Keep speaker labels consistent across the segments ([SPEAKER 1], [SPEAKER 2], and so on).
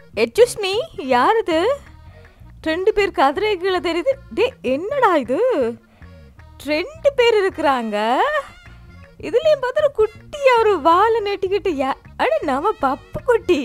[SPEAKER 1] எச்சுஸ் me யார் இது ரெண்டு பேர் கதிரை கீழே தெரியுது டே என்னடா இது ரெண்டு பேர் இருக்கிறாங்க இதுலயும் பார்த்தா ஒரு குட்டியா ஒரு வாழை நெட்டிக்கிட்டு யா அட நம்ம பப்பு குட்டி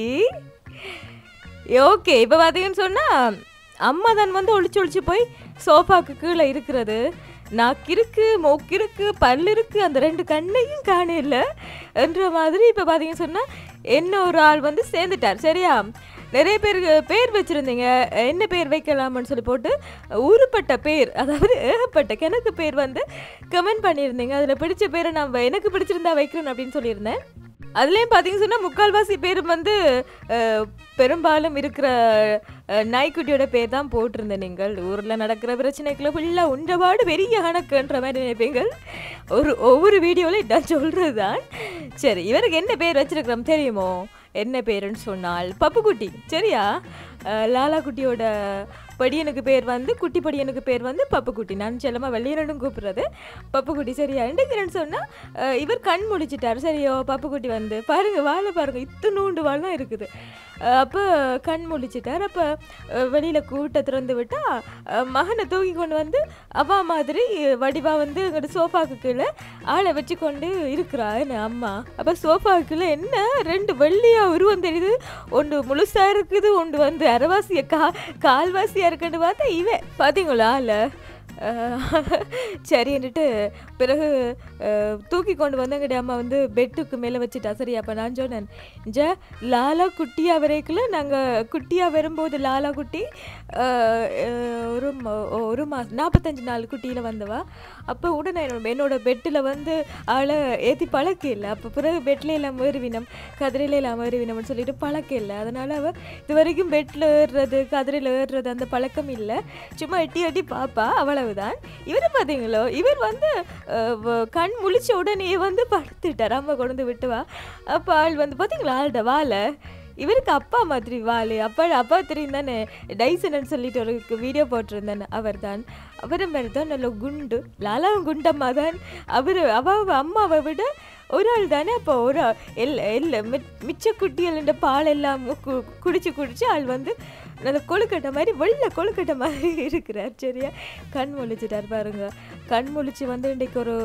[SPEAKER 1] ஓகே இப்போ பார்த்தீங்கன்னு சொன்னால் அம்மா தான் வந்து ஒளிச்சு ஒளிச்சு போய் சோஃபாக்கு கீழே இருக்கிறது நாக்கு இருக்கு மூக்கு இருக்கு பல் இருக்கு அந்த ரெண்டு கண்ணையும் காணல என்ற மாதிரி இப்போ பார்த்தீங்கன்னு சொன்னால் என்ன ஒரு ஆள் வந்து சேர்ந்துட்டார் சரியா நிறைய பேர் பேர் வச்சுருந்தீங்க என்ன பேர் வைக்கலாம்னு சொல்லி போட்டு ஊருப்பட்ட பேர் அதாவது ஏகப்பட்ட கிணக்கு பேர் வந்து கமெண்ட் பண்ணியிருந்தீங்க அதில் பிடிச்ச பேரை நான் எனக்கு பிடிச்சிருந்தா வைக்கிறேன் அப்படின்னு சொல்லியிருந்தேன் அதுலேயும் பார்த்தீங்கன்னு சொன்னால் முக்கால்வாசி பேரும் வந்து அஹ், பெரும்பாலும் இருக்கிற அஹ், நாய்க்குட்டியோட பேர் தான் போட்டிருந்தேன் நீங்கள் ஊரில் நடக்கிற பிரச்சனைக்குள்ள ஃபுல்லாக உண்டபாடு பெரிய கணக்குன்ற மாதிரி நினைப்பீங்கள் ஒரு ஒவ்வொரு வீடியோவில் நான் சொல்கிறது தான் சரி இவருக்கு என்ன பேர் வச்சிருக்கிறோம் தெரியுமோ என்ன பேருன்னு சொன்னால் பப்புக்குட்டி சரியா அஹ், லாலா குட்டியோட படியனுக்கு பேர் வந்து குட்டி படியனுக்கு பேர் வந்து பப்புக்குட்டி நான் செல்லமாக வெள்ளையனும் கூப்பிடுறது பப்புக்குட்டி சரியா என்னங்கிறேன்னு சொன்னால் இவர் கண் முடிச்சிட்டார் சரியோ பப்புக்குட்டி வந்து பாருங்க வாழை பாருங்க இத்தனூண்டு வாழை தான் இருக்குது அப்போ கண் முழிச்சிட்டார் அப்போ வெளியில் கூட்ட திறந்து விட்டா அஹ், மகனை தூக்கி கொண்டு வந்து அவா மாதிரி வடிவா வந்து எங்களோட சோஃபாக்கு கீழே ஆளை வச்சு கொண்டு இருக்கிறா என்ன அம்மா அப்போ சோஃபாக்கு கீழே என்ன ரெண்டு வெள்ளியா உருவம் தெரியுது ஒன்று முழுசா இருக்குது ஒன்று வந்து அரைவாசிய கா கால்வாசியா இருக்குன்னு பார்த்தா இவன் பார்த்தீங்களா இல்லை சரின்னுட்டு பிறகு அஹ், தூக்கி கொண்டு வந்து எங்கடைய அம்மா வந்து பெட்டுக்கு மேலே வச்சுட்டா சரி அப்போ நான் சொன்னேன் ஜ லாலா குட்டியாக வரைக்குள்ள நாங்கள் குட்டியாக வரும்போது லாலா குட்டி அஹ், அஹ், ஒரு ம- ஒரு மாதம் நாற்பத்தஞ்சு நாள் குட்டியில் வந்தவா அப்போ உடனே என்னோட- என்னோட பெட்டில் வந்து ஆளை ஏற்றி பழக்க இல்லை அப்போ பிறகு பெட்டில் எல்லாம் ஏறுவினம் கதிரையில எல்லாம் ஏறுவினம்னு சொல்லிட்டு பழக்க இல்லை அதனால் அவள் இது வரைக்கும் பெட்டில் ஏறுறது கதிரையில் ஏறுறது அந்த பழக்கம் இல்லை சும்மா எட்டி எட்டி பாப்பா அவ்வளவுதான் இவர் பார்த்தீங்களோ இவர் வந்து அஹ், வ- கண் முழிச்ச உடனே வந்து படுத்துட்டார் அம்மா கொண்டு வந்து விட்டுவா அப்போ ஆள் வந்து பார்த்தீங்களா ஆள்ட வாழை இவருக்கு அப்பா மாதிரி வாளு அப்பா அப்பா தெரியும் தானே டைசன் சொல்லிட்டு ஒரு வீடியோ போட்டிருந்தேன் அவர் தான் அவரும் மாதிரி தான் நல்ல குண்டு லாலாவும் குண்டம்மா தான் அவர் அவ அம்மாவை விட ஒரு ஆள் தானே அப்போ ஒரு ஆள் எல் எல்ல மி- மிச்ச குட்டிகள் பால் எல்லாம் கு குடிச்சு குடிச்சு ஆள் வந்து நல்ல கொழுக்கட்டை மாதிரி வெள்ளை கொழுக்கட்டை மாதிரி இருக்கிறார் சரியா கண் முழிச்சிட்டார் பாருங்க கண் முழிச்சு வந்து இன்றைக்கு ஒரு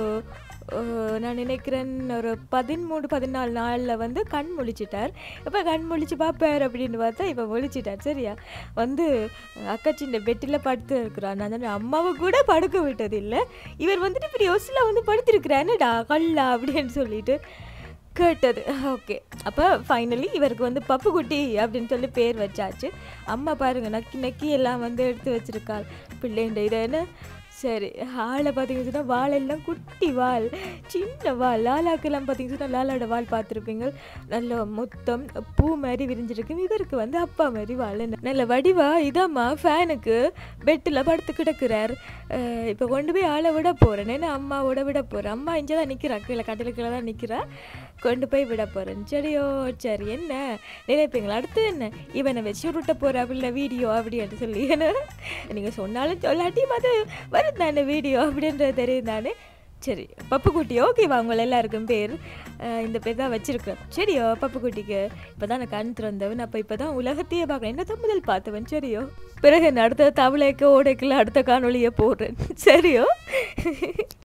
[SPEAKER 1] அஹ், நான் நினைக்கிறேன் ஒரு பதிமூணு பதினாலு நாளில் வந்து கண் முழிச்சிட்டார் இப்போ கண் முழிச்சு பார்ப்பார் அப்படின்னு பார்த்தா இப்போ முழிச்சிட்டார் சரியா வந்து அக்கா சின்ன பெட்டில் படுத்து இருக்கிறான் நான் தானே அம்மாவை கூட படுக்க விட்டது இல்லை இவர் வந்துட்டு இப்படி யோசில வந்து படுத்திருக்கிறானடா கல்லா அப்படின்னு சொல்லிட்டு கேட்டது ஓகே அப்போ ஃபைனலி இவருக்கு வந்து பப்புக்குட்டி அப்படின்னு சொல்லி பேர் வச்சாச்சு அம்மா பாருங்க நக்கி நக்கி எல்லாம் வந்து எடுத்து வச்சிருக்காள் பிள்ளைண்ட இதை என்ன சரி ஆளை பார்த்தீங்கன்னு சொன்னால் வாழெல்லாம் குட்டி வால் சின்ன வால் லாலாக்கெல்லாம் பார்த்தீங்கன்னு சொன்னால் லாலாவோட வால் பார்த்துருப்பீங்க நல்ல மொத்தம் பூ மாதிரி விரிஞ்சிருக்கு இவருக்கு வந்து அப்பா மாதிரி வால் நல்ல வடிவா இதாம்மா ஃபேனுக்கு பெட்டில் படுத்து கிடக்குறார் இப்போ கொண்டு போய் ஆளை விட போகிறேன் ஏன்னா அம்மாவோட விட போகிறேன் அம்மா இங்கே தான் நிற்கிறா கீழே கட்டில கீழே தான் நிற்கிறா கொண்டு போய் விட போகிறேன் சரியோ சரி என்ன நினைப்பீங்களா அடுத்து என்ன இவனை வச்சு உருட்ட போகிற அப்படில வீடியோ அப்படின்னு சொல்லி நீங்கள் சொன்னாலும் சொல்லாட்டியும் அது வரும் தானே வீடியோ அப்படின்றது தெரியும் தானே சரி பப்புக்குட்டி ஓகேவா உங்களை எல்லாருக்கும் பேர் அஹ் இந்த பேர் தான் வச்சிருக்கேன் சரியோ பப்புக்குட்டிக்கு இப்போ தான் நான் கண் திறந்தவன் அப்போ இப்போ தான் உலகத்தையே பார்க்குறேன் என்ன தான் முதல் பார்த்தவன் சரியோ பிறகு என்ன அடுத்த தவளைக்கு ஓடைக்குள்ள அடுத்த காணொளியை போடுறேன் சரியோ